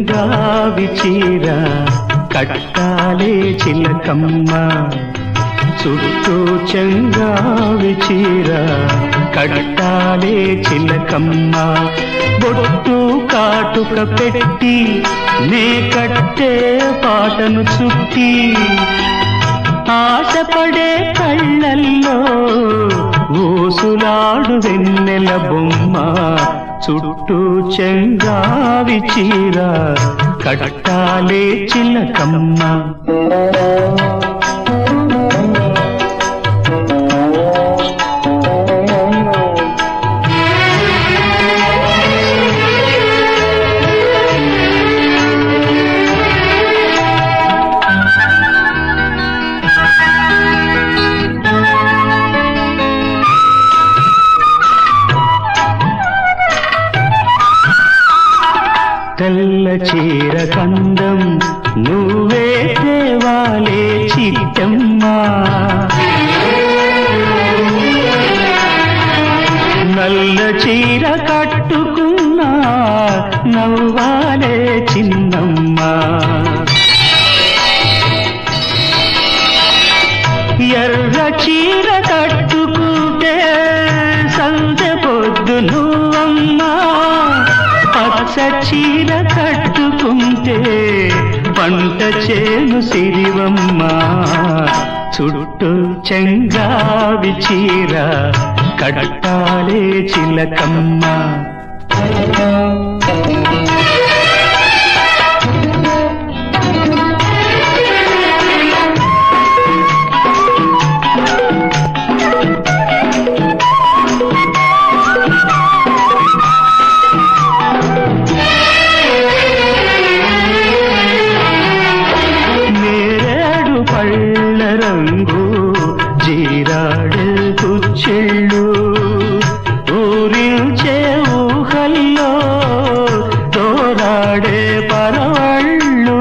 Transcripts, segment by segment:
చెంగావి చీర కట్టాలే చిలకమ్మ చుట్టూ చెంగావి చీర కట్టాలే చిలకమ్మ బొట్టు కాటుక పెట్టి నే కట్టే పాటను చుట్టి ఆశపడే కళ్ళల్లో ఊసులాడు వెన్నెల బొమ్మ చుట్టూ చెంగావి చీర కట్టాలే చిలకమ్మ తెల్ల చీర కందం నువ్వే తేవాలే చిట్టమ్మా నల్ల చీర కట్టుకున్నా నవ్వాలే చిన్నమ్మా ఎర్ర చీర కట్టుకుంటే సందె పొద్దు నువ్వమ్మా పచ్చ చీర కట్టుకుంటే పంట చేను సిరివమ్మా చుట్టూ చెంగావి చీర కట్టాలే చిలకమ్మ నేరేడు పళ్ళ రంగు జీరాడు కుచ్చెళ్ళు ఊరించే ఊహల్లో తోరాడే పరవళ్ళు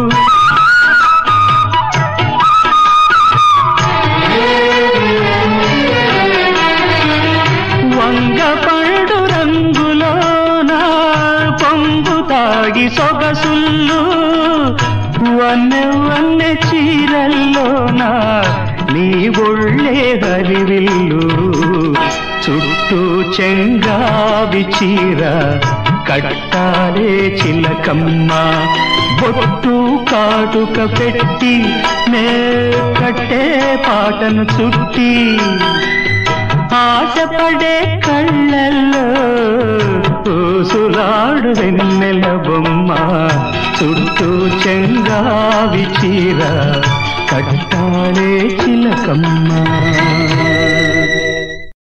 వంగ పండు రంగులోన పొంగు తాగి సొగసుల్లు వన్నె వన్నె చీరల్లోన నీ ఒళ్ళే హరివిల్లు చుట్టూ చెంగావి చీర కట్టాలే చిలకమ్మ బొట్టు కాటుక పెట్టి నే కట్టే పాటను చుట్టి ఆశపడే కళ్ళల్లో ఊసులాడు వెన్నెల బొమ్మ చుట్టూ చెంగావి చీర కట్టాలే చిలకమ్మ